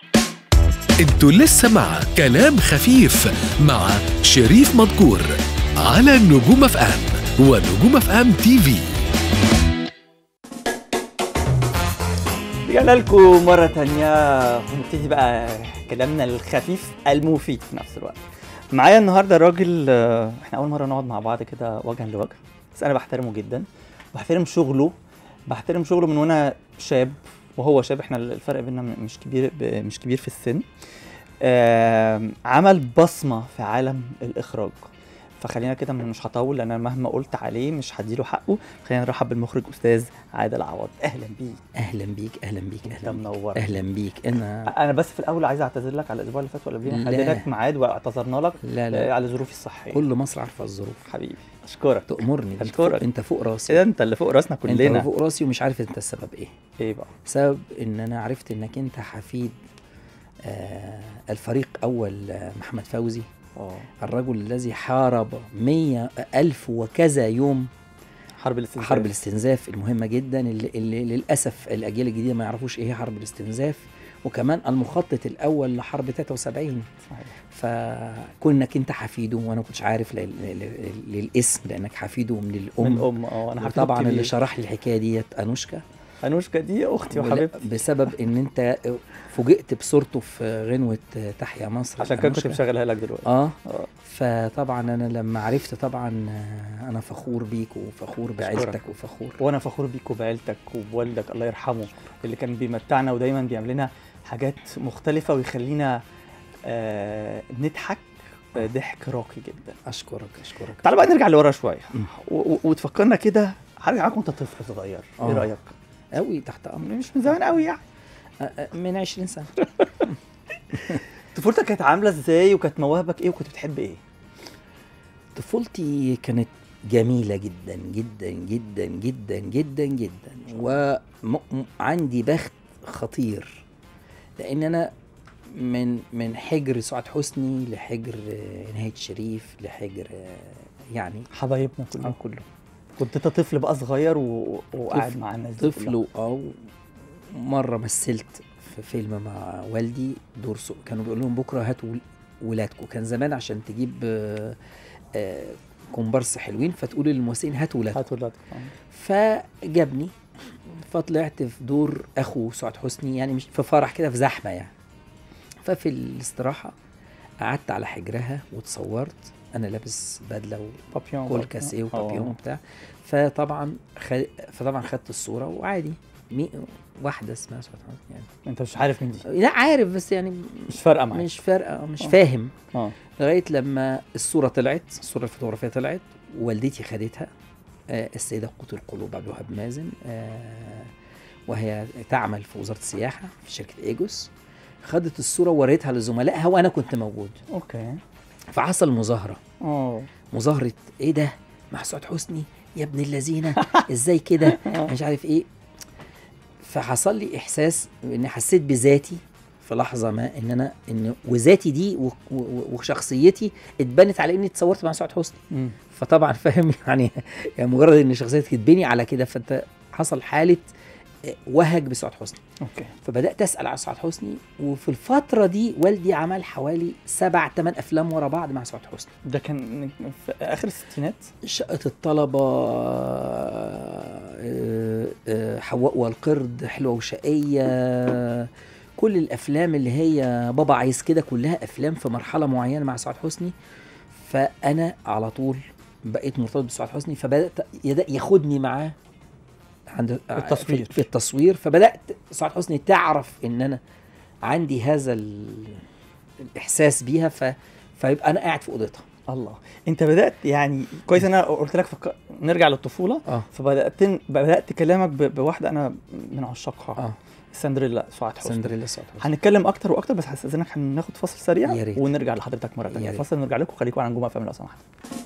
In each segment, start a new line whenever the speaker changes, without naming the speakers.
انتوا لسه مع كلام خفيف مع شريف مذكور على نجوم اف ام ونجوم اف ام تي في
رجعنا لكم مرة تانية ونبتدي بقى كلامنا الخفيف المفيد في نفس الوقت. معايا النهارده راجل آه، احنا أول مرة نقعد مع بعض كده وجها لوجه بس أنا بحترمه جدا بحترم شغله بحترم شغله من وأنا شاب وهو شاب احنا الفرق بيننا مش كبير ب- مش كبير في السن. آم، عمل بصمة في عالم الإخراج. فخلينا كده مش هطول لان انا مهما قلت عليه مش هديله حقه خلينا نرحب بالمخرج استاذ عادل عوض اهلا بيك
اهلا بيك اهلا بيك
انت
اهلا بيك
منور
اهلا بيك انا
انا بس في الاول عايز اعتذر لك على الاسبوع اللي فات ولا قبليه
لا.
خلينا لك ميعاد واعتذرنا لك
لا
آه،
لا
على ظروفي الصحيه
كل مصر عارفه الظروف
حبيبي اشكرك
تأمرني انت
أشكرك.
فوق, انت فوق راسي
ايه ده انت اللي فوق راسنا
انت
كلنا
فوق راسي ومش عارف انت السبب ايه
ايه بقى
سبب ان انا عرفت انك انت حفيد آه الفريق اول آه، محمد فوزي
اه
الرجل الذي حارب مية ألف وكذا يوم
حرب الاستنزاف
حرب الاستنزاف المهمة جدا اللي, اللي للأسف الأجيال الجديدة ما يعرفوش إيه هي حرب الاستنزاف وكمان المخطط الأول لحرب 73
صحيح.
فكونك انت حفيده وانا ما كنتش عارف لل- لل- للاسم لانك حفيده من الام
من ام اه انا حبيت
طبعا اللي شرح لي الحكايه ديت انوشكا
انوشكا دي اختي
ولا-
وحبيبتي
بسبب ان انت فوجئت بصورته في غنوه تحيا مصر
عشان كده كنت
أنوشكا.
مشغلها لك دلوقتي
اه
اه
فطبعا انا لما عرفت طبعا آه، انا فخور بيك وفخور بعيلتك وفخور
وانا فخور بيك وبعيلتك وبوالدك الله يرحمه اللي كان بيمتعنا ودايما بيعمل لنا حاجات مختلفه ويخلينا آه نضحك آه، ضحك راقي جدا
اشكرك اشكرك
تعال بقى نرجع لورا شويه
مم.
و- و- وتفكرنا كده هرجع معاك وانت طفل صغير ايه
آه.
رايك
قوي تحت امري
مش من زمان قوي يعني
آه، آه، من 20 سنه
طفولتك كانت عامله ازاي وكانت مواهبك ايه وكنت بتحب ايه
طفولتي كانت جميلة جدا جدا جدا جدا جدا جدا وعندي بخت خطير لأن أنا من من حجر سعاد حسني لحجر آه، نهاية شريف لحجر آه، يعني
حبايبنا كلهم
اه كله
كنت انت طفل بقى صغير و... وقاعد
طفل-
مع الناس دي كلها.
طفل أو مرة مثلت في فيلم مع والدي دور سو كانوا بيقول لهم بكرة هاتوا ولادكم كان زمان عشان تجيب آه، آه، كومبارس حلوين فتقول للممثلين هاتوا ولادكم
هات ولادك آه.
فجابني فطلعت في دور اخو سعاد حسني يعني مش في فرح كده في زحمه يعني ففي الاستراحه قعدت على حجرها وتصورت انا لابس بدله
بابيون
وكول
برضه.
كاسيه
آه.
وبابيون وبتاع فطبعا خ... فطبعا خدت الصوره وعادي مي... واحده اسمها سعاد حسني يعني
انت مش عارف مين دي
لا عارف بس يعني
مش فارقه معاك
مش فارقه مش
آه.
فاهم
اه
لغايه لما الصوره طلعت الصوره الفوتوغرافيه طلعت ووالدتي خدتها آه السيده قوت القلوب عبد الوهاب مازن آه وهي تعمل في وزاره السياحه في شركه ايجوس خدت الصوره ووريتها لزملائها وانا كنت موجود
اوكي
فحصل مظاهره
اه
مظاهره ايه ده مع سعاد حسني يا ابن اللذينه ازاي كده مش عارف ايه فحصل لي احساس اني حسيت بذاتي في لحظه ما ان انا ان وذاتي دي و- و- وشخصيتي اتبنت على اني اتصورت مع سعاد حسني
مم.
فطبعا فاهم يعني يعني مجرد ان شخصيتك تتبني على كده فانت حصل حاله آه، وهج بسعاد حسني
اوكي
فبدات اسال على سعاد حسني وفي الفتره دي والدي عمل حوالي سبع ثمان افلام ورا بعض مع سعاد حسني
ده كان في اخر الستينات
شقة الطلبة آه، آه، حواء والقرد حلوة وشقية كل الأفلام اللي هي بابا عايز كده كلها أفلام في مرحلة معينة مع سعاد حسني فأنا على طول بقيت مرتبط بسعاد حسني فبدأت يد- ياخدني معاه عند
التصوير.
في, في التصوير فبدأت سعاد حسني تعرف إن أنا عندي هذا ال- الإحساس بيها ف فيبقى أنا قاعد في أوضتها
الله انت بدات يعني كويس ان انا قلت لك فك... نرجع للطفوله
اه
فبدات بدات كلامك ب... بواحده انا من عشاقها
اه
سندريلا سعاد حسني
سندريلا سعاد حسني
هنتكلم اكتر واكتر بس هستاذنك هناخد فاصل سريع
يا ريت.
ونرجع لحضرتك مره
يا
ثانيه
ريت.
فاصل نرجع لكم خليكم على نجوم افلام لو سمحت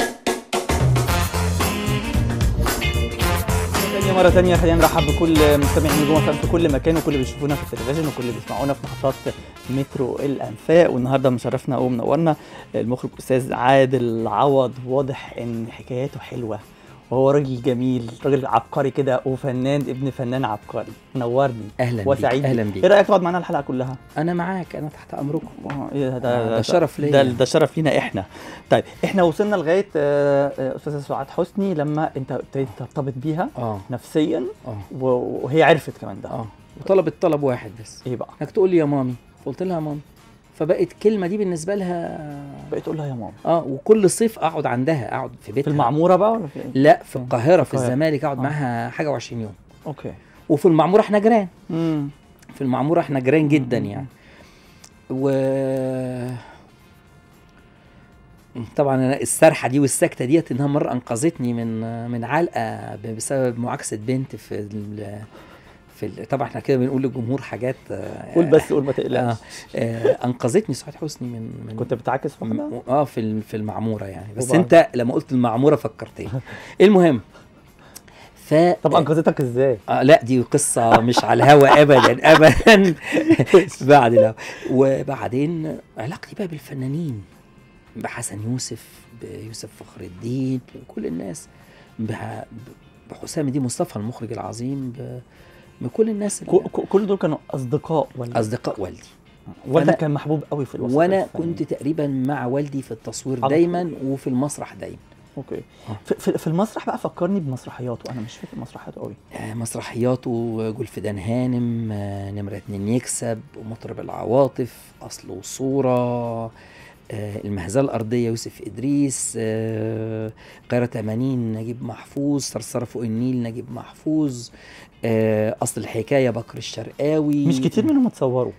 تانية مرة تانية خلينا نرحب بكل مستمعي نجوم افلام في كل مكان وكل اللي بيشوفونا في التلفزيون وكل اللي بيسمعونا في محطات مترو الانفاق والنهارده مشرفنا ومنورنا المخرج استاذ عادل عوض واضح ان حكاياته حلوة وهو راجل جميل راجل عبقري كده وفنان ابن فنان عبقري نورني
اهلا بيك
وسعيد
اهلا
ايه
بيك
رايك تقعد معانا الحلقه كلها
انا معاك انا تحت امركم
آه، إيه ده,
آه، ده شرف ليا.
ده, ده شرف لينا احنا طيب احنا وصلنا لغايه آه، آه، استاذه سعاد حسني لما انت ابتديت ترتبط بيها
اه
نفسيا
اه
و- وهي عرفت كمان ده
اه وطلبت طلب واحد بس
ايه بقى
انك تقول لي يا مامي فقلت لها يا مامي فبقت الكلمه دي بالنسبه لها
بقيت تقول لها يا ماما
اه وكل صيف اقعد عندها اقعد في
في
بيتها
المعموره بقى ولا في ايه
لا في القاهره في
القاهرة.
الزمالك اقعد
آه.
معاها حاجه و20 يوم
اوكي
وفي المعموره احنا جيران
امم
في المعموره احنا جيران جدا
مم.
يعني و طبعا انا السرحه دي والسكته ديت انها مره انقذتني من من علقه ب- بسبب معاكسه بنت في ال... في ال... طبعا احنا كده بنقول للجمهور حاجات آه،
قول بس قول ما
آه
تقلقش
آه انقذتني سعاد حسني من من
كنت بتعاكس في واحده
م- اه في ال- في المعموره يعني بس
وبعد؟
انت لما قلت المعموره فكرتني المهم ف
طب انقذتك ازاي
آه لا دي قصة مش على الهوا أبدا أبدا بعد الهوا وبعدين علاقتي بقى بالفنانين بحسن يوسف بيوسف فخر الدين بكل الناس بح- بحسام الدين مصطفى المخرج العظيم ب- بكل الناس
كو- كو- كل دول كانوا اصدقاء ولا
أصدقاء والدي
والدك
فأنا-
كان محبوب قوي في الوسط
وأنا
الفني.
كنت تقريبا مع والدي في التصوير
على
دايما وفي المسرح دايما
اوكي
آه.
في, في, في المسرح بقى فكرني بمسرحياته انا مش فاكر مسرحياته قوي
آه، مسرحياته جولفدان هانم آه، نمرة اتنين يكسب ومطرب العواطف أصل وصورة آه، المهزلة الأرضية يوسف إدريس آه، قاهرة 80 نجيب محفوظ صرصرة فوق النيل نجيب محفوظ آه، أصل الحكاية بكر الشرقاوي
مش كتير منهم اتصوروا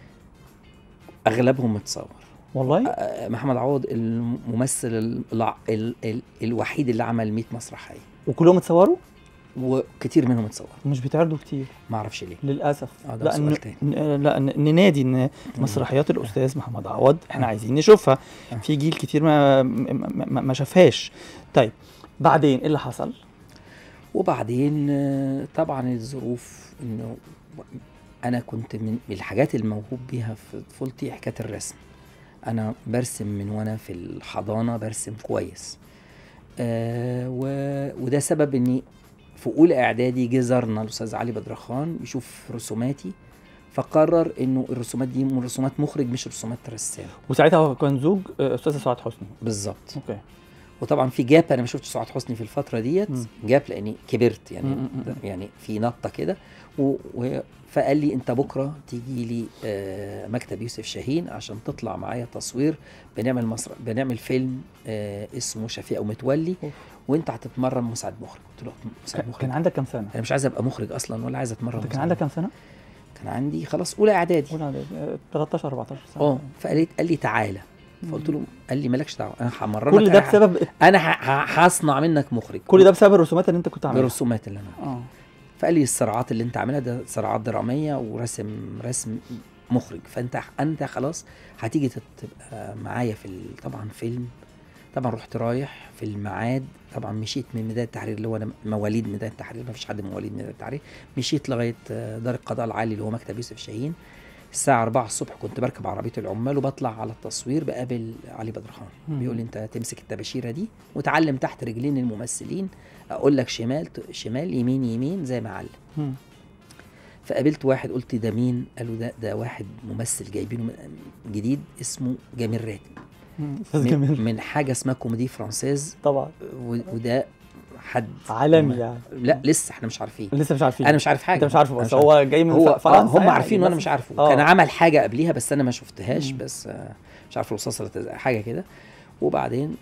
أغلبهم متصور
والله
آه، محمد عوض الممثل الع- ال- ال- الوحيد اللي عمل 100 مسرحية
وكلهم اتصوروا
وكتير منهم اتصور
مش بيتعرضوا كتير
ما اعرفش ليه
للاسف
آه، ده
لا
سؤال
ن-
تاني.
ن- لا ن- ننادي ان مسرحيات الاستاذ محمد عوض احنا عايزين نشوفها
آه.
في جيل كتير ما ما, ما, ما شافهاش طيب بعدين ايه اللي حصل
وبعدين آه، طبعا الظروف انه انا كنت من من الحاجات الموهوب بيها في طفولتي حكايه الرسم انا برسم من وانا في الحضانه برسم كويس آه و... وده سبب اني في اولى اعدادي جه زارنا الاستاذ علي بدرخان يشوف رسوماتي فقرر انه الرسومات دي من رسومات مخرج مش رسومات رسام
وساعتها هو كان زوج آه، استاذه سعاد حسني
بالظبط
اوكي
وطبعا في جاب انا ما شفتش سعاد حسني في الفتره ديت
مم.
جاب لاني كبرت يعني
مم، مم، مم.
يعني في نطه كده و... و... فقال لي انت بكره تيجي لي آه، مكتب يوسف شاهين عشان تطلع معايا تصوير بنعمل مصر بنعمل فيلم آه، اسمه شفيق ومتولي
أوف.
وانت هتتمرن مساعد مخرج قلت له مساعد
كان-
مخرج
كان عندك كام سنه
انا مش عايز ابقى مخرج اصلا ولا عايز اتمرن
انت كان
مساعد
عندك كام سنه
مخرج. كان عندي خلاص اولى اعدادي
قول على- آه، 13 14 سنه
اه فقال لي قال لي تعالى فقلت له قال لي مالكش دعوه انا همرنك
كل ده
أنا ه-
بسبب
انا ه- ه- هصنع منك مخرج
كل ده بسبب الرسومات اللي انت كنت عاملها
بالرسومات اللي انا
اه
فقال لي الصراعات اللي انت عاملها ده صراعات دراميه ورسم رسم مخرج فانت انت خلاص هتيجي تت- تبقى معايا في ال- طبعا فيلم طبعا رحت رايح في الميعاد طبعا مشيت من ميدان التحرير اللي هو انا مواليد ميدان التحرير ما فيش حد مواليد ميدان التحرير مشيت لغايه آه، دار القضاء العالي اللي هو مكتب يوسف شاهين الساعة 4 الصبح كنت بركب عربية العمال وبطلع على التصوير بقابل علي بدرخان
مم.
بيقول لي انت تمسك التباشيرة دي وتعلم تحت رجلين الممثلين اقول لك شمال ت- شمال يمين يمين زي ما علم
مم.
فقابلت واحد قلت ده مين قالوا ده ده واحد ممثل جايبينه من- جديد اسمه جميل راتب
مم. استاذ
من,
جميل
من حاجه اسمها كوميدي فرانسيز
طبعا
و- وده حد
عالمي يعني
لا لسه احنا مش عارفين
لسه مش عارفين
انا مش عارف حاجه
انت مش عارفه
أنا
بس
مش عارف.
هو جاي من
هو
ف- فرنسا
آه هم
يعني
عارفين وانا
بس-
مش عارفه
آه.
كان عمل حاجه قبليها بس انا ما شفتهاش
مم.
بس آه، مش عارف الرصاصه اللي تز- حاجه كده وبعدين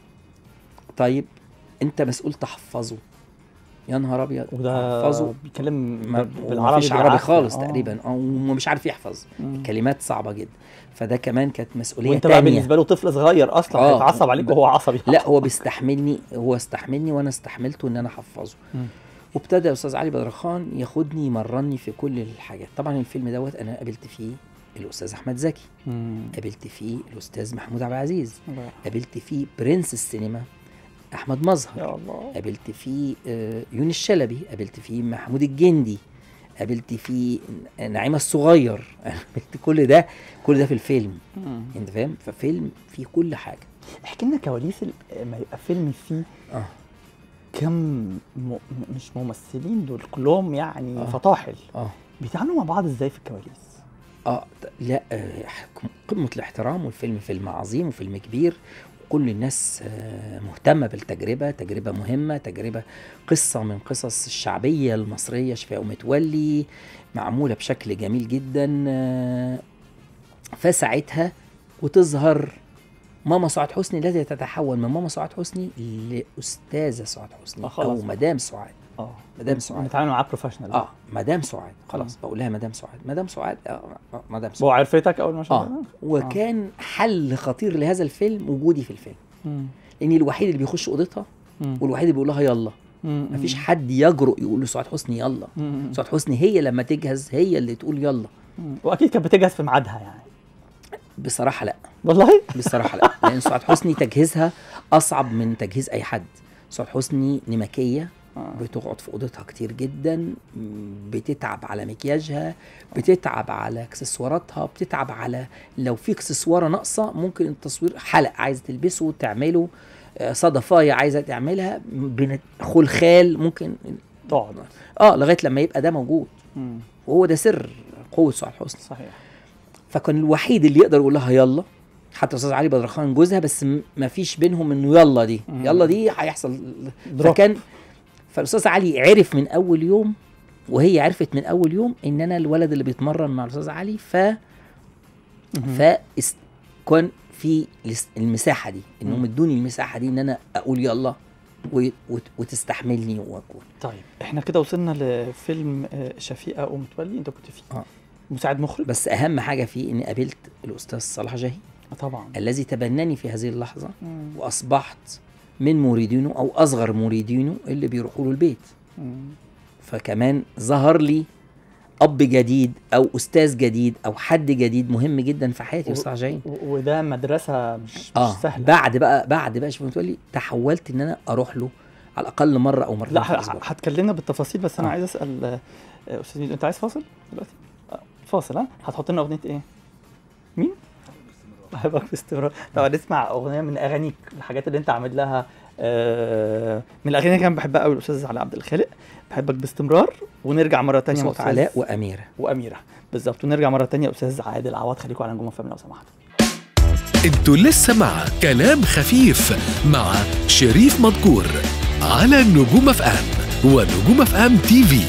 طيب انت مسؤول تحفظه يا نهار ابيض
وده
حفظه
بيتكلم
ما
ب-
بالعربي عربي
بالعافية.
خالص
آه.
تقريبا اه ومش عارف يحفظ
مم.
كلمات صعبه جدا فده كمان كانت مسؤوليه
وانت بقى
تانية.
بالنسبه له طفل صغير اصلا
آه.
هيتعصب عليك وهو عصبي
لا هو بيستحملني هو استحملني وانا استحملته ان انا احفظه
مم.
وابتدى استاذ علي بدرخان ياخدني يمرني في كل الحاجات طبعا الفيلم دوت انا قابلت فيه الاستاذ احمد زكي
مم.
قابلت فيه الاستاذ محمود عبد العزيز
الله يرحمه.
قابلت فيه برنس السينما احمد مظهر
يا الله
قابلت فيه آه، يونس شلبي قابلت فيه محمود الجندي قابلت فيه نعيمه الصغير قابلت كل ده كل ده في الفيلم
مم.
انت فاهم ففيلم فيه كل حاجه
احكي لنا كواليس ال- ما يبقى فيلم فيه
اه
كم م... مش ممثلين دول كلهم يعني
آه.
فطاحل
اه
بيتعاملوا مع بعض ازاي في الكواليس
اه ت- لا آه، قمه الاحترام والفيلم فيلم عظيم وفيلم كبير كل الناس آه، مهتمه بالتجربه تجربه مهمه تجربه قصه من قصص الشعبيه المصريه شفاء متولي معموله بشكل جميل جدا آه، فساعتها وتظهر ماما سعاد حسني التي تتحول من ماما سعاد حسني لاستاذه سعاد حسني
آه، خلاص
او
بقى.
مدام سعاد
اه
مدام سعاد
بنتعامل معاه بروفيشنال
اه مدام سعاد خلاص بقول لها مدام سعاد مدام سعاد اه آه، مدام سعاد
هو عرفتك اول ما شافها
اه وكان حل خطير لهذا الفيلم وجودي في الفيلم
مم.
لاني الوحيد اللي بيخش اوضتها
مم.
والوحيد اللي بيقول لها يلا
مم.
مفيش حد يجرؤ يقول لسعاد حسني يلا
مم.
سعاد حسني هي لما تجهز هي اللي تقول يلا
مم. واكيد كانت بتجهز في ميعادها يعني
بصراحه لا
والله
بصراحه لا لان سعاد حسني تجهيزها اصعب من تجهيز اي حد سعاد حسني نمكيه
آه.
بتقعد في اوضتها كتير جدا م، بتتعب على مكياجها بتتعب على اكسسواراتها بتتعب على لو في اكسسواره ناقصه ممكن التصوير حلق عايزه تلبسه تعمله آه، صدفايه عايزه تعملها بنت- خلخال ممكن
تقعد
اه لغايه لما يبقى ده موجود
مم.
وهو ده سر قوه سعاد حسني
صحيح
فكان الوحيد اللي يقدر يقول لها يلا حتى استاذ علي بدرخان جوزها بس م- ما فيش بينهم انه يلا دي
مم.
يلا دي هيحصل
دروب.
فكان فالاستاذ علي عرف من اول يوم وهي عرفت من اول يوم ان انا الولد اللي بيتمرن مع الاستاذ علي ف ف است- كان في الاس- المساحه دي انهم
مم.
ادوني المساحه دي ان انا اقول يلا و- وت- وتستحملني واكون
طيب احنا كده وصلنا لفيلم آه، شفيقه ومتولي انت كنت فيه
آه.
مساعد مخرج
بس اهم حاجه فيه اني قابلت الاستاذ صلاح جاهي
آه، طبعا
الذي تبناني في هذه اللحظه
مم.
واصبحت من مريدينه او اصغر مريدينه اللي بيروحوا له البيت
مم.
فكمان ظهر لي اب جديد او استاذ جديد او حد جديد مهم جدا في حياتي
و-
استاذ جايين
و- وده مدرسه مش, مش
اه
سهله
بعد بقى بعد بقى شوف متولي تحولت ان انا اروح له على الاقل مره او مرتين
لا
في
ه-
الاسبوع
هتكلمنا بالتفاصيل بس انا
آه.
عايز اسال آه، آه، استاذ ميدو انت عايز فاصل دلوقتي آه، فاصل ها هتحط لنا اغنيه ايه مين بحبك باستمرار طبعا نسمع اغنيه من اغانيك الحاجات اللي انت عامل لها آه، من الاغاني اللي كان بحبها قوي الاستاذ علي عبد الخالق بحبك باستمرار ونرجع مره تانية مع
صوت
أستاذ-
علاء واميره
واميره بالظبط ونرجع مره تانية استاذ عادل عوض خليكم على نجوم فم لو سمحتوا
انتوا لسه مع كلام خفيف مع شريف مذكور على نجوم اف ام ونجوم اف ام تي في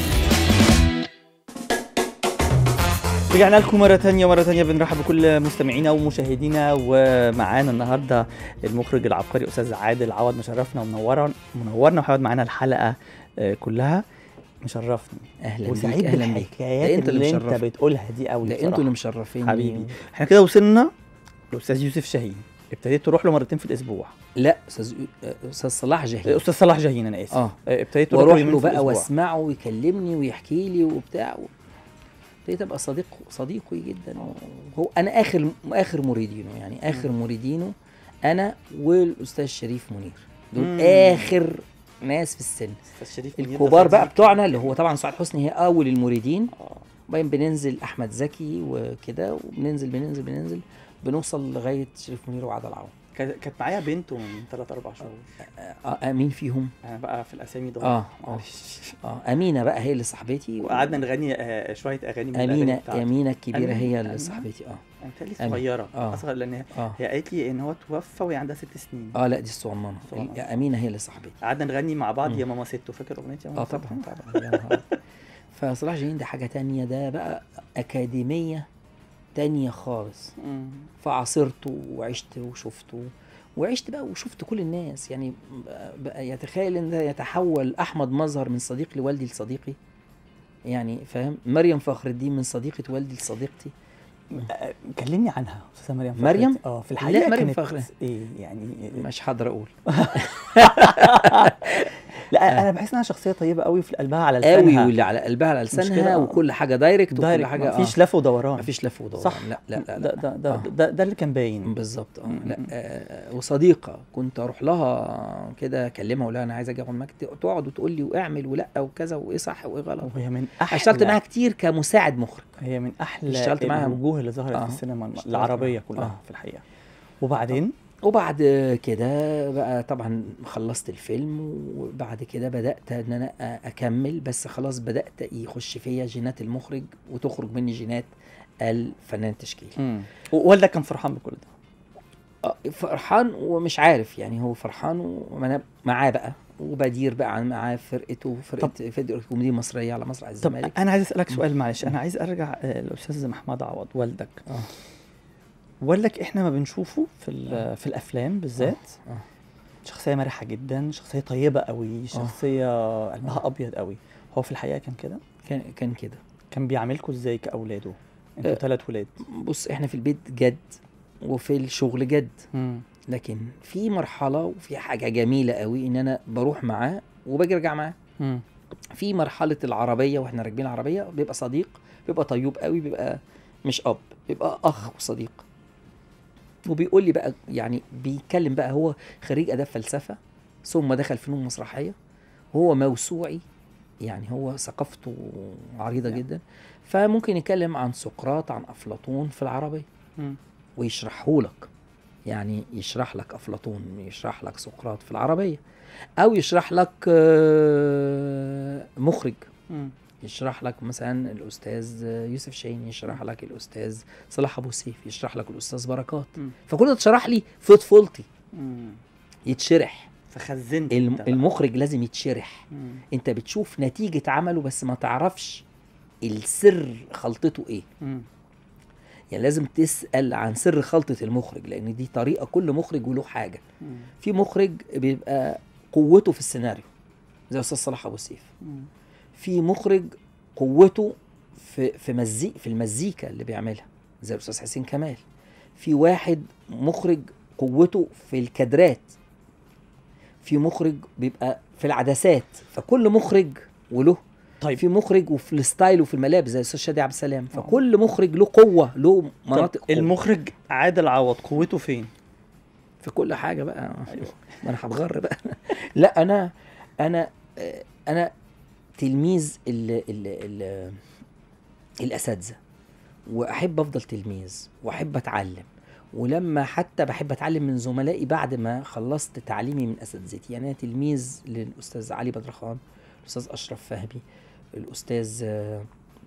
رجعنا لكم مرة تانية مرة تانية بنرحب بكل مستمعينا ومشاهدينا ومعانا النهاردة المخرج العبقري أستاذ عادل عوض مشرفنا ومنورنا منورنا وهيقعد معانا الحلقة آه، كلها مشرفني
اهلا بيك
وسعيد
اهلا بيك
بالحكايات
ده انت
اللي,
اللي
انت
مشرف
بتقولها دي قوي
ده انتوا اللي مشرفين
حبيبي احنا كده وصلنا لأستاذ يوسف شاهين ابتديت تروح له مرتين في الاسبوع
لا استاذ استاذ صلاح جاهي
استاذ صلاح جاهين انا اسف
اه
آه، ابتديت تروح
واروح
يومين
له
في
بقى
الأسبوع.
واسمعه ويكلمني ويحكي لي وبتاع و... ابتديت ابقى صديق صديقي جدا هو انا اخر اخر مريدينه يعني اخر مريدينه انا والاستاذ شريف منير دول
مم.
اخر ناس في السن
أستاذ شريف منير ده
الكبار بقى
صديق.
بتوعنا اللي هو طبعا سعاد حسني هي اول المريدين
آه.
بعدين بننزل احمد زكي وكده وبننزل بننزل بننزل بنوصل لغايه شريف منير وعدل عون
كانت كانت معايا بنته من 3 4 شهور
آه مين فيهم
انا بقى في الاسامي ضايع
آه، آه.
معلش
اه امينه بقى هي اللي صاحبتي
وقعدنا نغني آه، شويه اغاني من الأغاني
امينه
بتاعته.
امينه الكبيره
أمينة-
هي اللي
أمينة؟
صاحبتي اه
انا بتهيألي
أمينة.
صغيره
آه.
اصغر لان هي
اه
هي قالت لي ان هو توفى وهي عندها ست سنين
اه لا دي الصغننه
الصغننة.
يا امينه هي اللي صاحبتي
قعدنا نغني مع بعض
مم.
يا ماما ستو فاكر اغنيه يا ماما
اه
ستو؟
طبعا طبعا يا نهار. فصلاح جاهين ده حاجه تانية ده بقى اكاديميه تانية خالص
مم.
فعاصرته وعشت وشفته وعشت بقى وشفت كل الناس يعني بقى يتخيل ان ده يتحول احمد مظهر من صديق لوالدي لصديقي يعني فاهم مريم فخر الدين من صديقه والدي لصديقتي
آه، كلمني عنها استاذه مريم فخر.
مريم؟
اه في الحقيقه
مريم
كانت
فخر.
ايه يعني
مش هقدر اقول
لا انا بحس انها شخصيه طيبه قوي في قلبها على
قوي
لسانها
واللي على قلبها على
كده؟
لسانها وكل حاجه دايركت وكل
دايركت
حاجه
مفيش لف ودوران
مفيش لف ودوران
صح
لا لا لا,
ده
لا.
ده ده,
آه.
ده, ده اللي كان باين
بالظبط اه
م-
لا
م.
آه وصديقه كنت اروح لها كده اكلمها اقول لها انا عايز اجي اقعد معاك تقعد وتقول لي واعمل ولا وكذا وايه صح وايه غلط
وهي من احلى
اشتغلت معاها كتير كمساعد مخرج
هي من احلى
اشتغلت معاها.
الوجوه اللي ظهرت
آه.
في السينما
اشتغلت
العربيه
معاها.
كلها
آه.
في الحقيقه وبعدين
وبعد كده بقى طبعا خلصت الفيلم وبعد كده بدات ان انا أ- اكمل بس خلاص بدات يخش فيا جينات المخرج وتخرج مني جينات الفنان التشكيلي
مم. ووالدك كان فرحان بكل ده
آه، فرحان ومش عارف يعني هو فرحان وانا معاه بقى وبدير بقى عن معاه فرقته فرقه فرقه الكوميديا المصريه على مسرح
طب
الزمالك
انا عايز اسالك سؤال معلش انا عايز ارجع آه، للاستاذ محمد عوض والدك
آه.
والدك احنا ما بنشوفه في ال- في الافلام بالذات
آه.
شخصيه مرحه جدا شخصيه طيبه قوي شخصيه قلبها ابيض قوي هو في الحقيقه كان كده
كان كان كده
كان بيعاملكوا ازاي كاولاده انتوا
آه.
ثلاث ولاد
بص احنا في البيت جد وفي الشغل جد
مم.
لكن في مرحله وفي حاجه جميله قوي ان انا بروح معاه وباجي ارجع معاه
مم.
في مرحله العربيه واحنا راكبين العربيه بيبقى صديق بيبقى طيوب قوي بيبقى مش اب بيبقى اخ وصديق وبيقول لي بقى يعني بيتكلم بقى هو خريج اداب فلسفه ثم دخل فنون مسرحيه وهو موسوعي يعني هو ثقافته عريضه
نعم.
جدا فممكن يتكلم عن سقراط عن افلاطون في العربيه
مم.
ويشرحه لك يعني يشرح لك افلاطون يشرح لك سقراط في العربيه او يشرح لك آه، مخرج
مم.
يشرح لك مثلا الاستاذ يوسف شاهين يشرح لك الاستاذ صلاح ابو سيف يشرح لك الاستاذ بركات
مم.
فكل ده اتشرح لي في طفولتي
مم.
يتشرح
فخزنت
الم-
انت بقى.
المخرج لازم يتشرح
مم.
انت بتشوف نتيجه عمله بس ما تعرفش السر خلطته ايه
مم.
يعني لازم تسال عن سر خلطه المخرج لان دي طريقه كل مخرج وله حاجه
مم.
في مخرج بيبقى قوته في السيناريو زي استاذ صلاح ابو سيف
مم.
في مخرج قوته في في مزيك في المزيكا اللي بيعملها زي الاستاذ حسين كمال في واحد مخرج قوته في الكادرات في مخرج بيبقى في العدسات فكل مخرج وله
طيب
في مخرج وفي الستايل وفي الملابس زي الاستاذ شادي عبد السلام فكل مخرج له قوه له مناطق
طب
قوة.
المخرج عادل عوض قوته فين؟
في كل حاجه بقى ما انا هتغر بقى لا انا انا آه، انا تلميذ ال ال ال الاساتذه واحب افضل تلميذ واحب اتعلم ولما حتى بحب اتعلم من زملائي بعد ما خلصت تعليمي من اساتذتي يعني انا تلميذ للاستاذ علي بدرخان الاستاذ اشرف فهمي الاستاذ آه،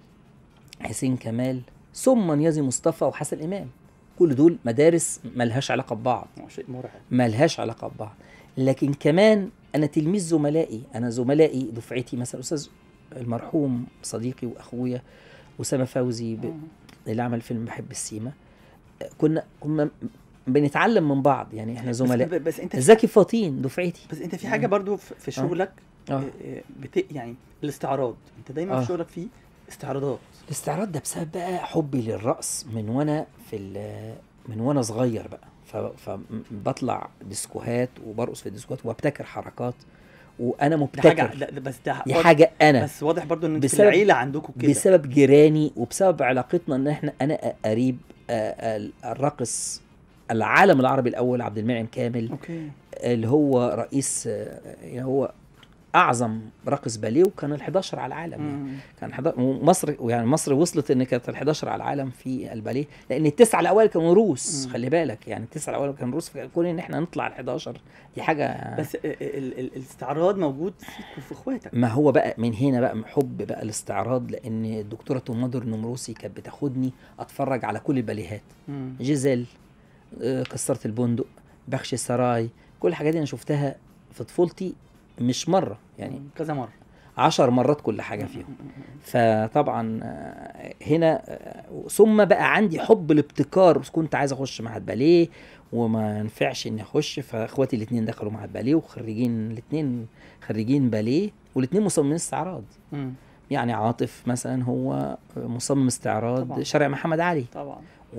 حسين كمال ثم نيازي مصطفى وحسن امام كل دول مدارس ملهاش علاقه ببعض
هو شيء مرعب
ملهاش علاقه ببعض لكن كمان انا تلميذ زملائي انا زملائي دفعتي مثلا استاذ المرحوم صديقي واخويا اسامه فوزي ب... اللي عمل فيلم بحب السيما كنا كنا بنتعلم من بعض يعني احنا
بس,
زملاء
بس انت
زكي فاطين دفعتي
بس انت في حاجه برضو في في شغلك
اه
آه، آه، بت... يعني الاستعراض انت دايما
آه.
في شغلك فيه استعراضات
الاستعراض ده بسبب بقى حبي للرقص من وانا في ال- من وانا صغير بقى ف- فبطلع ديسكوهات وبرقص في الديسكوهات وابتكر حركات وانا
ده حاجه
مبتكر
لا ده بس ده
دي
واضح-
حاجه انا
بس واضح برضو ان انت في
بسبب-
العيله عندكم كده
بسبب جيراني وبسبب علاقتنا ان احنا انا قريب آه، ال- الراقص العالم العربي الاول عبد المنعم كامل
اوكي
اللي هو رئيس آه، يعني هو اعظم راقص باليه وكان ال11 على العالم يعني.
مم.
كان 11 ومصر يعني مصر وصلت ان كانت ال11 على العالم في الباليه لان التسعه الاوائل كانوا روس
مم.
خلي بالك يعني التسعه الاوائل كانوا روس فكون ان احنا نطلع ال11 دي حاجه
بس ال- ال- ال- الاستعراض موجود فيك وفي اخواتك
ما هو بقى من هنا بقى حب بقى الاستعراض لان الدكتوره تومادر النمروسي كانت بتاخدني اتفرج على كل الباليهات
مم.
جيزيل آه، كسرة البندق بخش السراي كل الحاجات دي انا شفتها في طفولتي مش مره يعني
كذا مره
عشر مرات كل حاجه فيهم فطبعا آه، هنا آه، ثم بقى عندي حب الابتكار كنت عايز اخش معهد باليه وما ينفعش اني اخش فاخواتي الاثنين دخلوا معهد باليه وخريجين الاثنين خريجين باليه والاثنين مصممين استعراض
مم.
يعني عاطف مثلا هو مصمم استعراض
طبعاً.
شارع محمد علي
طبعا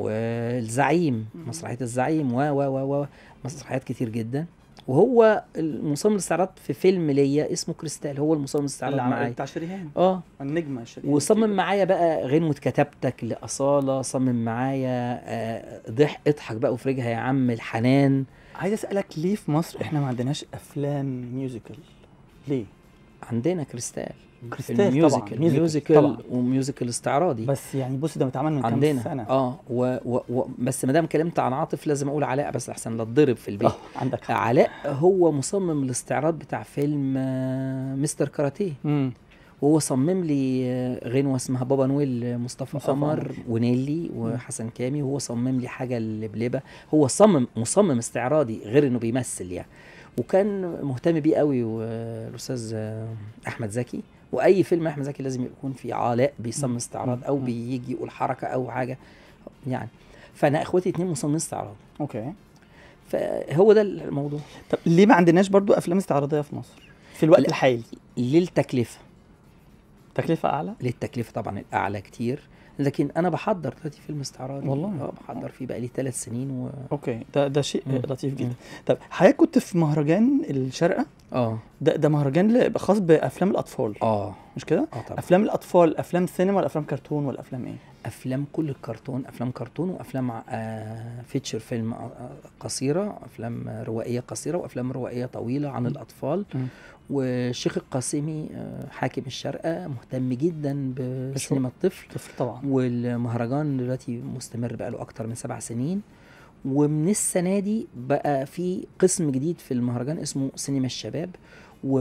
والزعيم
مم.
مسرحيه الزعيم و و و و مسرحيات كتير جدا وهو المصمم الاستعراض في فيلم ليا اسمه كريستال هو المصمم الاستعراض
اللي عمل
معايا
بتاع شريهان
اه
النجمه شريهان
وصمم معايا بقى غنوة كتابتك لأصالة صمم معايا آه، ضح اضحك بقى وفرجها يا عم الحنان
عايز اسالك ليه في مصر احنا ما عندناش افلام ميوزيكال ليه
عندنا كريستال
كريستال طبعاً،
الميوزيكال
ميوزيكال
ميوزيكال
طبعاً.
وميوزيكال استعراضي
بس يعني بص ده متعمل من كام
عندنا
سنه
اه و و و بس ما دام اتكلمت عن عاطف لازم اقول علاء بس احسن لا اتضرب في البيت
اه عندك حق
علاء هو مصمم الاستعراض بتاع فيلم آه، مستر كاراتيه
مم.
وهو صمم لي آه، غنوه اسمها بابا نويل مصطفى
مصطفى
قمر
قمر.
ونيلي وحسن كامي وهو صمم لي حاجه لبلبه هو صمم مصمم استعراضي غير انه بيمثل يعني وكان مهتم بيه قوي والاستاذ آه، احمد زكي واي فيلم احمد زكي لازم يكون فيه علاء بيصمم استعراض او
مم.
بيجي يقول حركه او حاجه يعني فانا اخواتي اتنين مصممين استعراض
اوكي
فهو ده الموضوع
طب ليه ما عندناش برضو افلام استعراضيه في مصر في الوقت
لا.
الحالي
للتكلفه
تكلفه اعلى
للتكلفه طبعا الاعلى كتير لكن انا بحضر دلوقتي فيلم استعراضي
والله؟
اه بحضر فيه بقالي ثلاث سنين و
اوكي ده ده شيء
مم.
لطيف جدا
مم.
طب حضرتك كنت في مهرجان الشارقه
اه
ده ده مهرجان ل- خاص بافلام الاطفال
اه
مش كده
اه طبعا
افلام الاطفال افلام سينما ولا افلام كرتون ولا افلام ايه
افلام كل الكرتون افلام كرتون وافلام آه فيتشر فيلم آه، آه، قصيره افلام آه، روائيه قصيره وافلام روائيه طويله عن
مم.
الاطفال
مم.
والشيخ القاسمي آه، حاكم الشارقه مهتم جدا بسينما الطفل
طفل طبعا
والمهرجان دلوقتي مستمر بقاله اكتر من سبع سنين ومن السنه دي بقى في قسم جديد في المهرجان اسمه سينما الشباب و...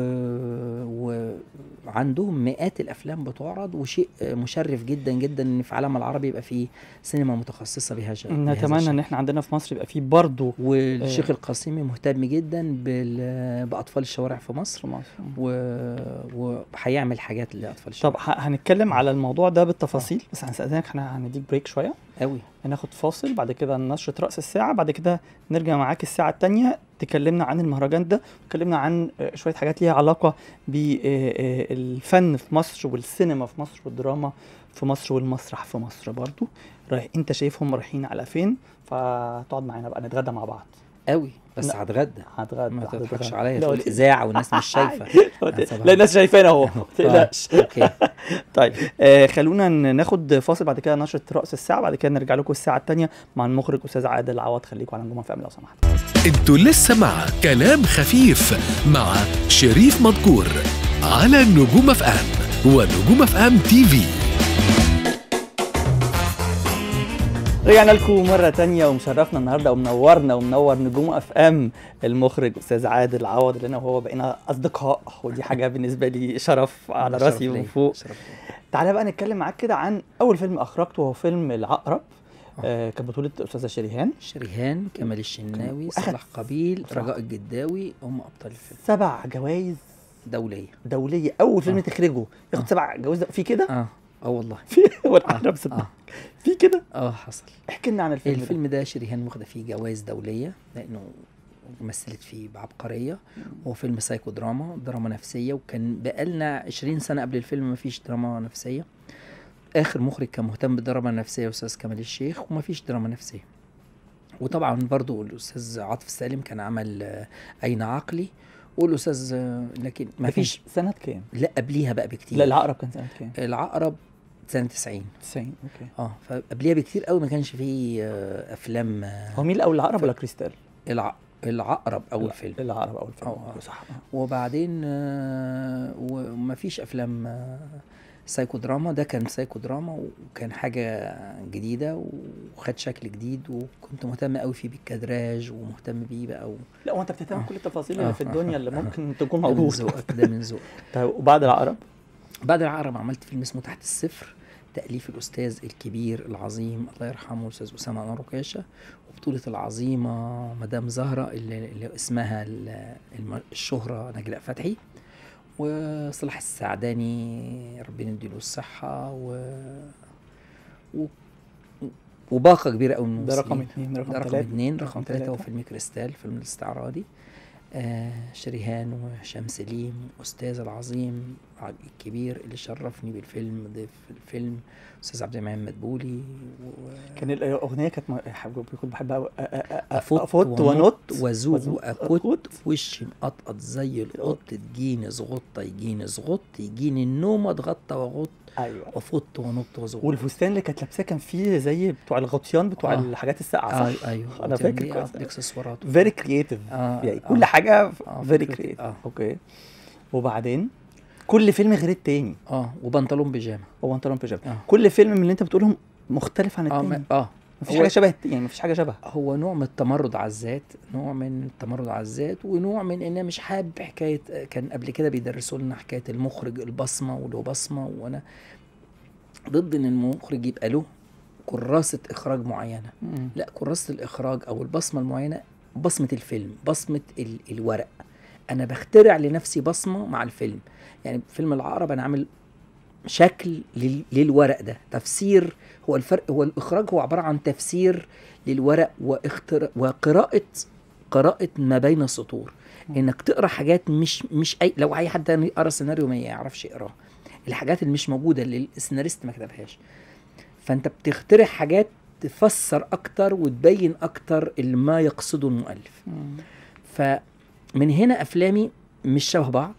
وعندهم مئات الافلام بتعرض وشيء مشرف جدا جدا ان في العالم العربي يبقى في سينما متخصصه بهذا بهذا
نتمنى
الشكل.
ان احنا عندنا في مصر يبقى فيه برضه
والشيخ القاسمي مهتم جدا بال... باطفال الشوارع في مصر
في مصر
و... وهيعمل حاجات لاطفال الشوارع
طب ه- هنتكلم على الموضوع ده بالتفاصيل بس هنستأذنك احنا هنديك بريك شويه
قوي
هناخد فاصل بعد كده نشرة رأس الساعة بعد كده نرجع معاك الساعة التانية تكلمنا عن المهرجان ده وتكلمنا عن آه، شوية حاجات ليها علاقة بالفن في مصر والسينما في مصر والدراما في مصر والمسرح في مصر برضو رايح انت شايفهم رايحين على فين فتقعد معانا بقى نتغدى مع بعض
قوي بس
لا.
هتغدى
هتغدى
ما
هتتغدى.
تضحكش عليا
لا،
في
ما
الاذاعه والناس مش شايفه
ت-
صباح
لا الناس شايفانا اهو ما تقلقش
اوكي
طيب آه خلونا ن- ناخد فاصل بعد كده نشرة رأس الساعة بعد كده نرجع لكم الساعة التانية مع المخرج أستاذ عادل عوض خليكم على نجوم فام لو سمحت
انتوا لسه مع كلام خفيف مع شريف مذكور على نجوم اف ام ونجوم اف ام تي في
رجعنا لكم مرة تانية ومشرفنا النهاردة ومنورنا ومنور نجوم اف ام المخرج استاذ عادل عوض اللي انا وهو بقينا اصدقاء ودي حاجة بالنسبة لي شرف على
شرف
راسي
ليا،
من فوق
شرف ليا.
تعالى بقى نتكلم معاك كده عن اول فيلم اخرجته وهو فيلم العقرب آه كانت بطولة استاذة شريهان
شريهان كمال الشناوي
وأخد-
صلاح قبيل
صلاح.
رجاء الجداوي هم ابطال الفيلم
سبع جوائز
دوليه
دولية اول فيلم
آه.
تخرجه ياخد
آه.
سبع جوائز في كده
اه اه والله
في هو العقرب صدق
اه
في كده
اه حصل
احكي لنا عن الفيلم,
الفيلم ده شريهان واخده فيه جوائز دوليه لانه مثلت فيه بعبقريه هو فيلم سايكو دراما دراما نفسيه وكان بقالنا 20 سنه قبل الفيلم ما فيش دراما نفسيه اخر مخرج كان مهتم بالدراما النفسيه استاذ كمال الشيخ وما فيش دراما نفسيه وطبعا برضو الاستاذ عاطف سالم كان عمل آه، اين عقلي والاستاذ آه، لكن ما
ده كان
فيش
سنة كام؟
لا قبليها بقى بكتير
لا العقرب كان سنة كام؟
العقرب سنه 90
90 اوكي
اه فقبليها بكتير قوي ما كانش فيه آه، افلام آه،
هو مين الاول العقرب ولا كريستال؟
الع... العقرب اول
لا،
فيلم
العقرب اول فيلم
آه، آه.
صح آه.
وبعدين آه، وما فيش افلام آه، سايكو دراما ده كان سايكو دراما وكان حاجة جديدة وخد شكل جديد وكنت مهتم قوي فيه بالكادراج ومهتم بيه بقى و...
لا وانت بتهتم بكل التفاصيل
آه،
اللي في
آه،
الدنيا
آه،
اللي
آه.
ممكن تكون
ده من
موجوده
ذوقك ده من ذوقك
طيب وبعد العقرب
بعد العقرب عملت فيلم اسمه تحت الصفر تأليف الأستاذ الكبير العظيم الله يرحمه الأستاذ أسامة أنور ركاشة وبطولة العظيمة مدام زهرة اللي, اللي اسمها ال- الم- الشهرة نجلاء فتحي وصلاح السعداني ربنا يديله الصحة و... و... وباقة كبيرة قوي من
ده رقم
الممثلين.
اثنين رقم
ده رقم
ثلاثة
اثنين
رقم
رقم ثلاثة هو
ثلاثة.
فيلم كريستال فيلم الاستعراضي آه شريهان وهشام سليم أستاذ العظيم عبد الكبير اللي شرفني بالفيلم ضيف الفيلم أستاذ عبد المنعم مدبولي و...
كان الاغنيه كانت م- حب- كنت بحبها أوي. أ- أ- أ-
أفوت,
افوت ونط
وزوق
وزوق
وأكوت
وأكوت.
وشي مقطقط زي القط تجيني زغطة يجيني زغط يجيني النوم اتغطى واغط
ايوه
وافوت ونط وزغط
والفستان اللي كانت لابساه كان فيه زي بتوع الغطيان بتوع
آه.
الحاجات الساقعه
آه
صح؟
ايوه
أنا فاكر
دي-
كويس
دي اكسسوارات
فيري كرييتيف
آه،
يعني
آه.
كل حاجه
آه،
فيري
فكرة-
كرييتيف
آه.
اوكي وبعدين كل فيلم غير التاني
اه وبنطلون بيجامه
هو بنطلون بيجامه
آه.
كل فيلم من اللي انت بتقولهم مختلف عن
اه
التاني
ما- اه
مفيش
هو-
حاجه شبه الت- يعني مفيش حاجه شبه
هو نوع من التمرد على الذات نوع من التمرد على الذات ونوع من ان انا مش حابب حكايه كان قبل كده بيدرسوا لنا حكايه المخرج البصمه وله بصمه وانا ضد ان المخرج يبقى له كراسه اخراج معينه
مم.
لا كراسه الاخراج او البصمه المعينه بصمه الفيلم بصمه ال الورق انا بخترع لنفسي بصمه مع الفيلم يعني فيلم العقرب انا عامل شكل لل- للورق ده تفسير هو الفرق هو الاخراج هو عباره عن تفسير للورق واختر وقراءه قراءه ما بين السطور انك تقرا حاجات مش مش اي لو اي حد تاني قرا سيناريو ما يعرفش يقراها الحاجات اللي مش موجوده اللي السيناريست ما كتبهاش فانت بتخترع حاجات تفسر اكتر وتبين اكتر اللي ما يقصده المؤلف
مم.
فمن هنا افلامي مش شبه بعض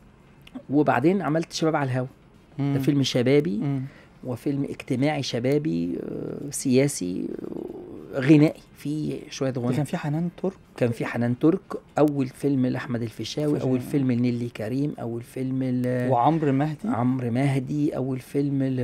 وبعدين عملت شباب على الهوا ده
مم.
فيلم شبابي
مم.
وفيلم اجتماعي شبابي آه، سياسي آه، غنائي في شويه
ده
غنى
كان في حنان ترك
كان في حنان ترك اول فيلم لاحمد الفيشاوي
الفيشاوي.
اول فيلم لنيلي كريم اول فيلم ل
وعمرو مهدي
عمرو مهدي اول فيلم ل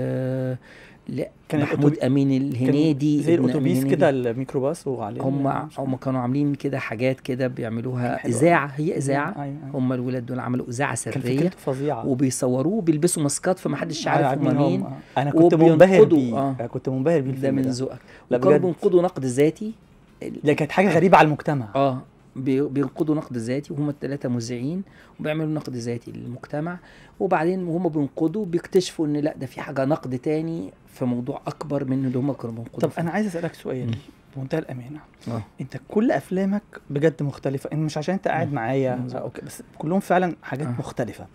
لا
كان
محمود
الأتوبي-
امين
كان
الهنيدي
زي
ابن أمين
الاتوبيس
الهنيدي.
كده الميكروباص وعليه
هم
مش
هم كانوا عاملين كده حاجات كده
كان
بيعملوها
حلو أوي.
اذاعه هي اذاعه
أيوة، أيوة.
هم الولاد دول عملوا اذاعه
كان
سريه
فكرته فظيعه
وبيصوروه بيلبسوا ماسكات فمحدش
أيوة،
عارف هم
عارفين
مين
هم. انا كنت منبهر
وبينقضوا،
بيه
آه.
أنا كنت منبهر بيه
ده
الفيلم
من
ده
ذوقك
لا
وكانوا
بجد.
بينقضوا نقد ذاتي
ده كانت حاجه غريبه على المجتمع
اه بي- بينقضوا نقد ذاتي وهم الثلاثه مذيعين وبيعملوا نقد ذاتي للمجتمع وبعدين وهم بينقضوا بيكتشفوا ان لا ده في حاجه نقد تاني في موضوع اكبر من اللي هم كانوا بينقضوا
طب
فيه.
انا عايز اسالك سؤال
مم.
بمنتهى الامانه
اه
انت كل افلامك بجد مختلفه إن مش عشان انت قاعد
مم.
معايا
مم.
اوكي بس كلهم فعلا حاجات
آه.
مختلفه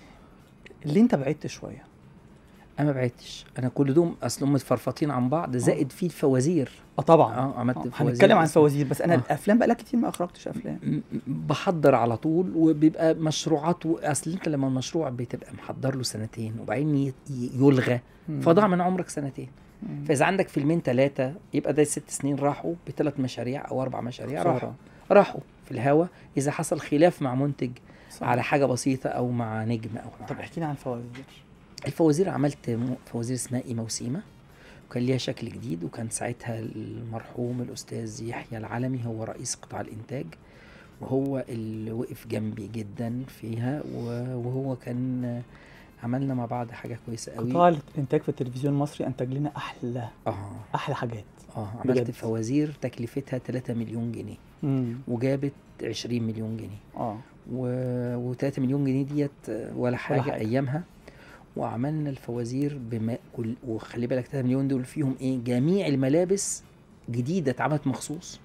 ليه انت بعدت شويه
انا ما بعدتش انا كل دوم اصل هم متفرفطين عن بعض زائد في الفوازير
اه طبعا
اه عملت
آه،
فوازير
هنتكلم عن
بس-
فوازير بس انا
آه.
الافلام بقالها كتير ما اخرجتش افلام
م- م- بحضر على طول وبيبقى مشروعات و... اصل انت لما المشروع بتبقى محضر له سنتين وبعدين ي- ي- يلغى
مم.
فضاع من عمرك سنتين
مم.
فاذا عندك فيلمين ثلاثه يبقى ده ست سنين راحوا بثلاث مشاريع او اربع مشاريع
خسارة.
راحوا راحوا في الهوا اذا حصل خلاف مع منتج
صح.
على حاجه بسيطه او مع نجم او مع
طب
حاجة.
احكي لي عن الفوازير
الفوازير عملت م- فوازير اسمها قيمه وسيمه وكان ليها شكل جديد وكان ساعتها المرحوم الاستاذ يحيى العلمي هو رئيس قطاع الانتاج وهو اللي وقف جنبي جدا فيها و- وهو كان عملنا مع بعض حاجه كويسه قوي
قطاع الانتاج في التلفزيون المصري انتج لنا احلى
اه
احلى حاجات
اه عملت
بجد.
فوازير تكلفتها 3 مليون جنيه
امم
وجابت 20 مليون جنيه
اه
و... و3 مليون جنيه ديت ولا حاجة,
حاجة.
حاجة ايامها وعملنا الفوازير بما كل وخلي بالك 3 مليون دول فيهم ايه جميع الملابس جديده اتعملت مخصوص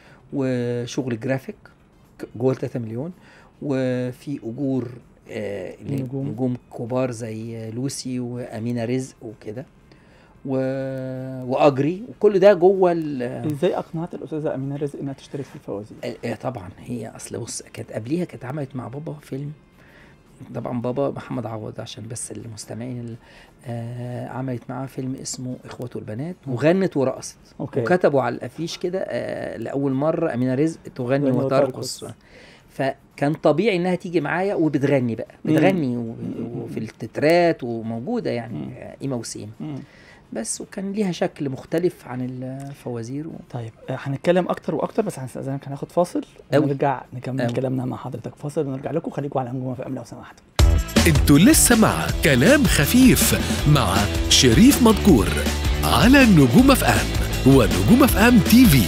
وشغل جرافيك ك- جوه ال 3 مليون وفي اجور آه
نجوم.
نجوم كبار زي لوسي وامينه رزق وكده و... واجري وكل ده جوه ال...
ازاي اقنعت الاستاذه امينه رزق انها تشترك في الفوازير
آه، طبعا هي اصل بص كانت قبليها كانت عملت مع بابا فيلم طبعا بابا محمد عوض عشان بس المستمعين ال- آه عملت معاه فيلم اسمه اخوته البنات وغنت ورقصت
اوكي
وكتبوا على الافيش كده آه لاول مره امينه رزق تغني
تغني
وترقص
وترقص.
فكان طبيعي انها تيجي معايا وبتغني بقى
مم.
بتغني و- وفي التترات وموجوده يعني
مم.
آه، قيمه وسيم
مم.
بس وكان ليها شكل مختلف عن الفوازير و...
طيب آه، هنتكلم اكتر واكتر بس هنستاذنك هناخد فاصل
أوي.
ونرجع نكمل
أوي.
كلامنا مع حضرتك فاصل ونرجع لكم خليكم على انجوم في ام لو سمحتوا
انتوا لسه مع كلام خفيف مع شريف مذكور على نجوم اف ام ونجوم اف ام تي في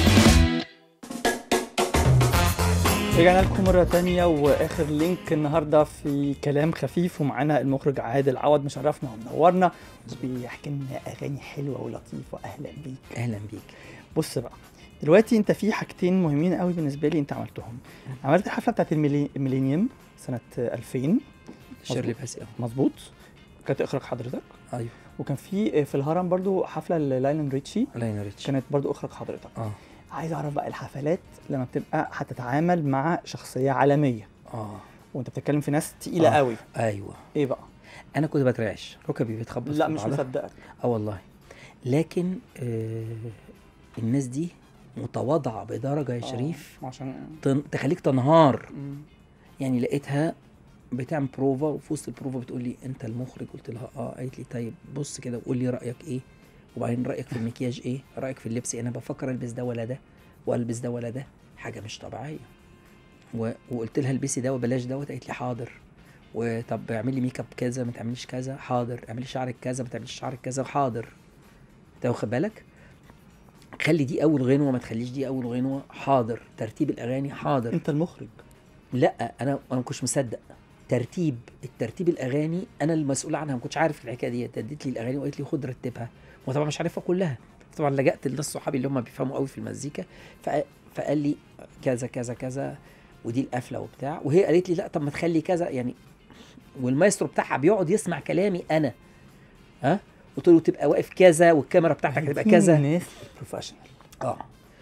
رجعنا لكم مرة تانية وآخر لينك النهاردة في كلام خفيف ومعانا المخرج عادل عوض مشرفنا ومنورنا بيحكي لنا أغاني حلوة ولطيفة أهلا بيك
اهلا بيك
بص بقى دلوقتي أنت في حاجتين مهمين قوي بالنسبة لي أنت عملتهم عملت الحفلة بتاعت الميلي- الميلينيوم سنة 2000
شيرلي باسي
مظبوط كانت إخراج حضرتك
ايوه
وكان في في الهرم برضو حفلة للايلن ريتشي
الله ينوريتش
كانت برضو إخراج حضرتك
اه
عايز أعرف بقى الحفلات لما بتبقى هتتعامل مع شخصية عالمية
اه
وانت بتتكلم في ناس تقيله
آه.
قوي
ايوه
ايه بقى
انا كنت بترعش ركبي بيتخبط
لا
في
مش
بعضها.
مصدقك
اه والله لكن آه الناس دي متواضعه بدرجه يا شريف
آه، عشان
تن... تخليك تنهار
مم.
يعني لقيتها بتعمل بروفا وفي وسط البروفا بتقول لي انت المخرج قلت لها اه قالت لي طيب بص كده وقول لي رايك ايه وبعدين رايك في المكياج ايه رايك في اللبس إيه؟ انا بفكر البس ده ولا ده والبس ده ولا ده حاجه مش طبيعيه و... وقلت لها البسي ده وبلاش دوت قالت لي حاضر وطب اعملي ميك اب كذا ما تعمليش كذا حاضر اعملي شعرك كذا ما تعمليش شعرك كذا حاضر انت واخد بالك خلي دي اول غنوه ما تخليش دي اول غنوه حاضر ترتيب الاغاني حاضر
انت المخرج
لا انا انا ما كنتش مصدق ترتيب الترتيب الاغاني انا المسؤول عنها ما كنتش عارف الحكايه دي اديت لي الاغاني وقالت لي خد رتبها وطبعا مش عارفها كلها طبعا لجأت لناس صحابي اللي هم بيفهموا قوي في المزيكا فق- فقال لي كذا كذا كذا ودي القفله وبتاع وهي قالت لي لا طب ما تخلي كذا يعني والمايسترو بتاعها بيقعد يسمع كلامي انا ها قلت له تبقى واقف كذا والكاميرا بتاعتك هتبقى
في
كذا
ناس بروفيشنال
اه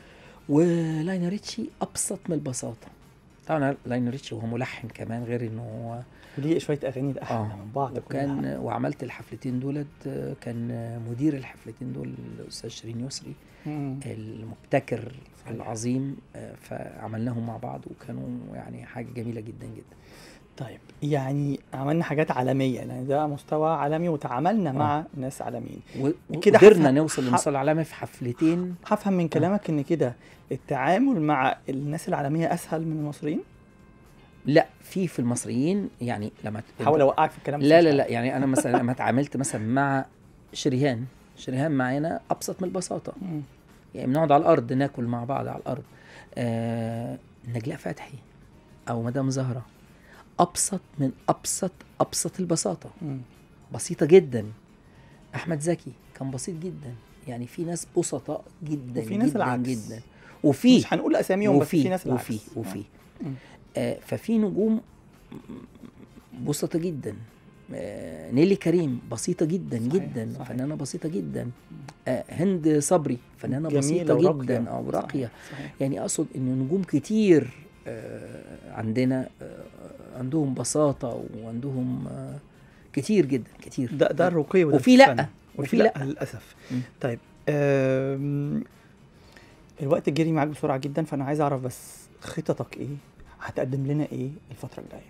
ولاين ريتشي ابسط من البساطه طبعا لاين ريتشي وهو ملحن كمان غير انه هو
وليه شويه اغاني ده احلى
اه
من بعض
وكان
كلها.
وعملت الحفلتين دولت آه، كان آه، مدير الحفلتين دول الاستاذ شيرين يسري
مم.
المبتكر
صحيح.
العظيم آه، فعملناهم مع بعض وكانوا يعني حاجه جميله جدا جدا
طيب يعني عملنا حاجات عالميه يعني ده مستوى عالمي وتعاملنا
آه.
مع ناس عالميين
و-
كده
وقدرنا
حفلة-
نوصل
ح-
للمستوى العالمي في حفلتين
هفهم من كلامك ان كده التعامل مع الناس العالميه اسهل من المصريين
لا في في المصريين يعني لما ت-
حاول اوقعك في الكلام بس
لا
مش
لا
عارف.
لا يعني انا مثلا لما اتعاملت مثلا مع شريهان شريهان معانا ابسط من البساطه
مم.
يعني بنقعد على الارض ناكل مع بعض على الارض آه نجلاء فتحي او مدام زهره ابسط من ابسط ابسط البساطه
مم.
بسيطه جدا احمد زكي كان بسيط جدا يعني في ناس بسطاء جدا
وفي ناس
جدا
العكس.
جدا وفي
مش هنقول اساميهم بس في
وفي
ناس العكس
وفي وفي
مم.
آه ففي نجوم بسيطة جدا آه نيلي كريم بسيطة جدا
صحيح،
جدا
صحيح.
فنانة بسيطة جدا آه هند صبري فنانة
جميلة
بسيطة
وراقية.
جدا او راقية
صحيح، صحيح.
يعني اقصد ان نجوم كتير آه عندنا آه عندهم بساطة وعندهم آه كتير جدا كتير
ده ده الرقي وده
وفي لأ،
الفن.
وفي
وفي
لأ.
لا للاسف
مم.
طيب آم، الوقت جري معاك بسرعه جدا فانا عايز اعرف بس خططك ايه هتقدم لنا ايه الفتره الجايه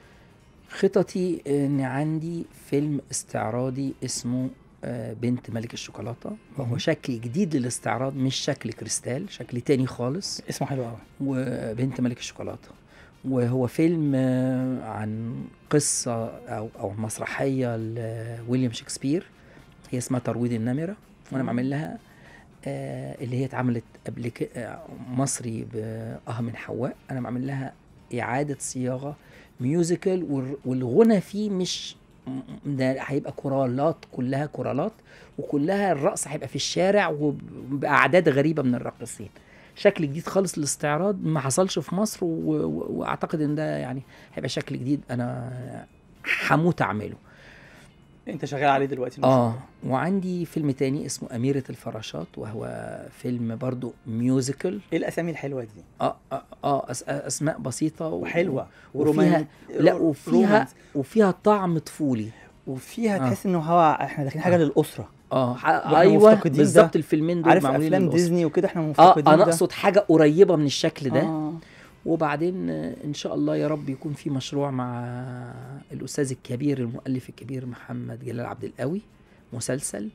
خططي ان عندي فيلم استعراضي اسمه آه، بنت ملك الشوكولاتة وهو
مهم.
شكل جديد للاستعراض مش شكل كريستال شكل تاني خالص
اسمه حلو قوي
وبنت ملك الشوكولاتة وهو فيلم آه، عن قصة أو أو مسرحية لويليام شكسبير هي اسمها ترويض النمرة وأنا
مم.
بعمل لها آه، اللي هي اتعملت قبل كده مصري بأه من حواء أنا بعمل لها إعادة صياغة ميوزيكال والر- والغنى فيه مش م- ده هيبقى كورالات كلها كورالات وكلها الرقص هيبقى في الشارع وبأعداد غريبة من الراقصين شكل جديد خالص للاستعراض ما حصلش في مصر و... و... واعتقد ان ده يعني هيبقى شكل جديد انا هموت اعمله
انت شغال عليه دلوقتي ما شاء
اه
الله.
وعندي فيلم تاني اسمه أميرة الفراشات وهو فيلم برضو ميوزيكال
ايه الاسامي الحلوه دي
اه اه, آه أس... اسماء بسيطة و...
وحلوه
وفيها لا
رو-
وفيها
رومانس.
وفيها طعم طفولي
وفيها
آه.
تحس انه هو احنا داخلين حاجه
آه.
للاسره
اه ح...
وإحنا
ايوه
مفتقدين
بالظبط
ده.
الفيلمين دول
عارف
معمولين
افلام
للأسرة.
ديزني وكده احنا
اه
مفتقدين
انا
ده.
اقصد حاجة قريبة من الشكل ده
آه.
وبعدين آه، ان شاء الله يا رب يكون في مشروع مع الاستاذ الكبير المؤلف الكبير محمد جلال عبد القوي مسلسل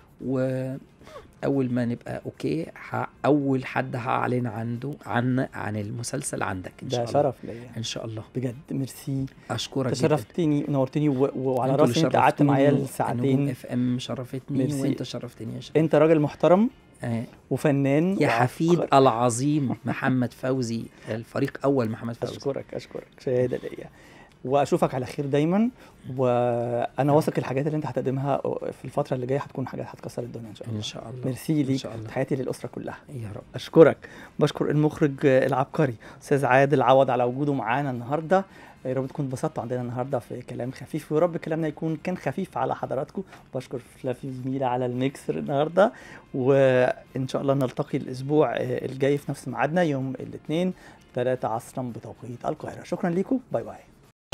واول ما نبقى اوكي ه- اول حد هعلن عنده عن عن المسلسل عندك ان شاء
ده
الله
شرف ليا
ان شاء الله
بجد ميرسي
اشكرك جدا
تشرفتني ونورتني و... وعلى
انتوا
راسي
اللي
انت قعدت معايا
شرفتوني، نجوم
الساعتين
اف ام شرفتني
ميرسي.
وانت شرفتني يا شرف
انت راجل محترم
آه.
وفنان
يا حفيد
وعبقري.
العظيم محمد فوزي الفريق اول محمد فوزي
اشكرك اشكرك شهاده ليا واشوفك على خير دايما وانا واثق الحاجات اللي انت هتقدمها في الفتره اللي جايه هتكون حاجات هتكسر الدنيا ان شاء الله
ان شاء الله
ميرسي
ان
ليك
شاء الله
تحياتي للاسره كلها
يا رب
اشكرك بشكر المخرج العبقري استاذ عادل عوض على وجوده معانا النهارده يا رب تكونوا اتبسطتوا عندنا النهارده في كلام خفيف ويا رب كلامنا يكون كان خفيف على حضراتكم بشكر فلافي زميلة على الميكسر النهارده وان شاء الله نلتقي الاسبوع الجاي في نفس ميعادنا يوم الاثنين 3 عصرا بتوقيت القاهره شكرا لكم باي باي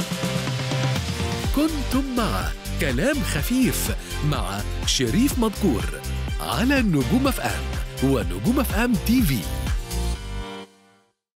كنتم مع كلام خفيف مع شريف مذكور على نجوم اف ام ونجوم اف ام تي في